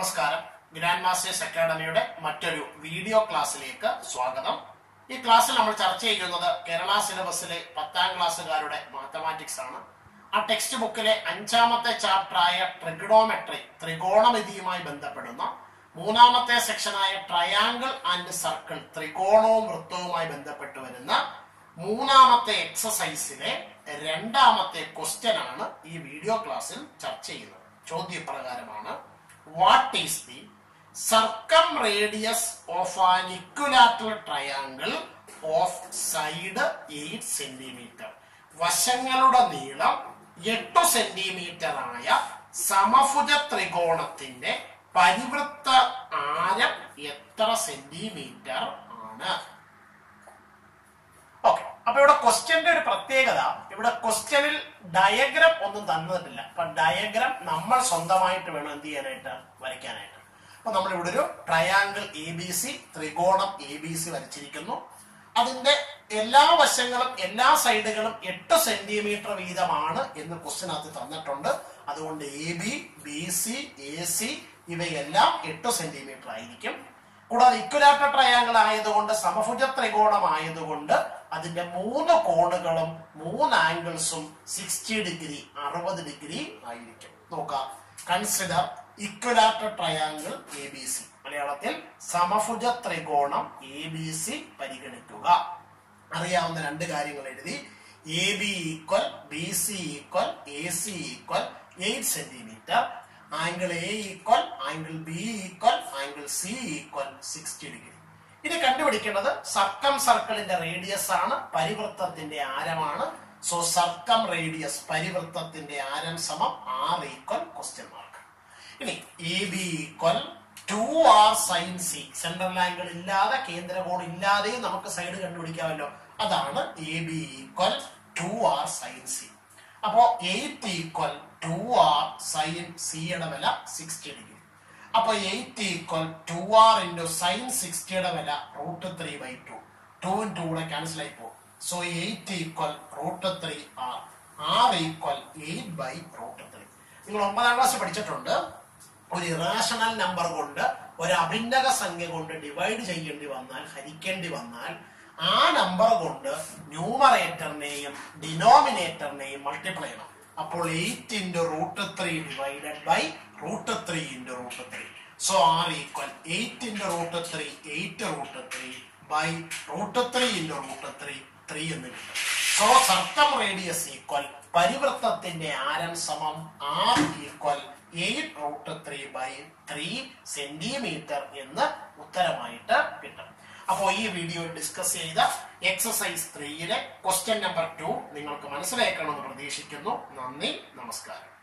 നമസ്കാരം grand masters അക്കാഡമിയുടെ മറ്റൊരു video ക്ലാസ്സിലേക്ക് സ്വാഗതം ഈ ക്ലാസ്സിൽ നമ്മൾ ചർച്ച ചെയ്യുന്നത് കേരള സിലബസിലെ പത്താം ക്ലാസ്സുകാരുടെ മാത്തമാറ്റിക്സ് ആണ് ആ ടെക്സ്റ്റ് ബുക്കിലെ അഞ്ചാമത്തെ ചാപ്റ്ററായ ട്രിഗണോമെട്രി ത്രികോണമിതിയുമായി ബന്ധപ്പെടുന്ന മൂന്നാമത്തെ സെക്ഷനായ ട്രയാങ്കിൾ ആൻഡ് സർക്കിൾ ത്രികോണവും വൃത്തവുമായി ബന്ധപ്പെട്ട് വരുന്ന മൂന്നാമത്തെ എക്സസൈസിലെ രണ്ടാമത്തെ ക്വസ്റ്റ്യൻ ആണ് ഈ വീഡിയോ ക്ലാസ്സിൽ ചർച്ച ചെയ്യുന്നത് ചോദ്യപ്രകാരമാണ് what is the circumradius of an equilateral triangle of side eight centimetre വശങ്ങളുടെ നീളം എട്ട് സെന്റിമീറ്റർ ആയ സമഭുജ ത്രികോണത്തിന്റെ പരിവൃത്ത ആരം എത്ര സെന്റിമീറ്റർ ആണ് ഓക്കെ അപ്പൊ ഇവിടെ ക്വസ്റ്റ്യന്റെ ഒരു പ്രത്യേകത ഇവിടെ ക്വസ്റ്റ്യനിൽ ഡയഗ്രാം ഒന്നും തന്നിട്ടില്ല അപ്പൊ ഡയഗ്രാം നമ്മൾ സ്വന്തമായിട്ട് വേണം എന്ത് ചെയ്യാനായിട്ട് വരയ്ക്കാനായിട്ട് അപ്പൊ നമ്മൾ ഇവിടെ ഒരു ട്രയാങ്കിൾ എ ബി സി ത്രികോണം എ ബി സി വരച്ചിരിക്കുന്നു അതിന്റെ എല്ലാ വശങ്ങളും എല്ലാ സൈഡുകളും എട്ട് സെന്റിമീറ്റർ വീതമാണ് എന്ന് ക്വസ്റ്റ്യനകത്ത് തന്നിട്ടുണ്ട് അതുകൊണ്ട് A B B C A C ഇവയെല്ലാം എട്ട് സെന്റിമീറ്റർ ആയിരിക്കും കൂടാതെ ഇക്വലാറ്റർ ട്രയാങ്കിൾ ആയതുകൊണ്ട് സമഭുജ ത്രികോണം ആയതുകൊണ്ട് അതിന്റെ മൂന്ന് കോണുകളും മൂന്ന് ആംഗിൾസും സിക്സ്റ്റി ഡിഗ്രി അറുപത് ഡിഗ്രി ആയിരിക്കും നോക്കാം consider equilateral triangle A B C മലയാളത്തിൽ സമഭുജ ത്രികോണം എ ബി സി പരിഗണിക്കുക അറിയാവുന്ന രണ്ട് കാര്യങ്ങൾ എഴുതി A B equal B C equal A C equal eight centimetre angle A equal angle B equal angle C equal sixty degree ഇത് കണ്ടുപിടിക്കേണ്ടത് സർക്കം സർക്കിളിന്റെ റേഡിയസ് ആണ് പരിവൃത്തത്തിന്റെ ആരമാണ് സോ സർക്കം റേഡിയസ് പരിവൃത്തത്തിന്റെ ആരം സമം ആർ ഈക്വൽ ക്വസ്റ്റ്യൻ മാർക്ക് ഇനി A B equal to R sine C central angle ഇല്ലാതെ കേന്ദ്ര കോൺ ഇല്ലാതെയും നമുക്ക് സൈഡ് കണ്ടുപിടിക്കാമല്ലോ അതാണ് A B equal to R sine C അപ്പോ eight equal to R sine സിയുടെ വില സിക്സ്റ്റി ഡിഗ്രി അപ്പൊ eight equal to R into sine സിക്സ്റ്റിയുടെ വില റൂട്ട് ത്രീ ബൈ ടു ടൂവും ടു കൂടെ ക്യാൻസൽ ആയി പോകും so eight equal root three R R equal eight by root three നിങ്ങൾ ഒമ്പതാം ക്ലാസ് പഠിച്ചിട്ടുണ്ട് ഒരു ഇറാഷണൽ നമ്പർ കൊണ്ട് ഒരു അഭിന്നക സംഖ്യ കൊണ്ട് ഡിവൈഡ് ചെയ്യേണ്ടി വന്നാൽ ഹരിക്കേണ്ടി വന്നാൽ ആ നമ്പർ കൊണ്ട് ന്യൂമറേറ്ററിനെയും ഡിനോമിനേറ്ററിനെയും മൾട്ടിപ്ലൈ ചെയ്യണം അപ്പോൾ eight into root three divided by root three into root three so R equal eight into root three eight root three by root three into root three three എന്ന് കിട്ടും so circumradius equal പരിവൃത്തത്തിന്റെ ആരം സമം R equal eight root three by three centimetre എന്ന് ഉത്തരമായിട്ട് കിട്ടും അപ്പോൾ ഈ വീഡിയോ ഡിസ്കസ് ചെയ്ത എക്സസൈസ് ത്രീയിലെ ക്വസ്റ്റ്യൻ നമ്പർ ടു നിങ്ങൾക്ക് മനസ്സിലാക്കണമെന്ന് പ്രതീക്ഷിക്കുന്നു നന്ദി നമസ്കാരം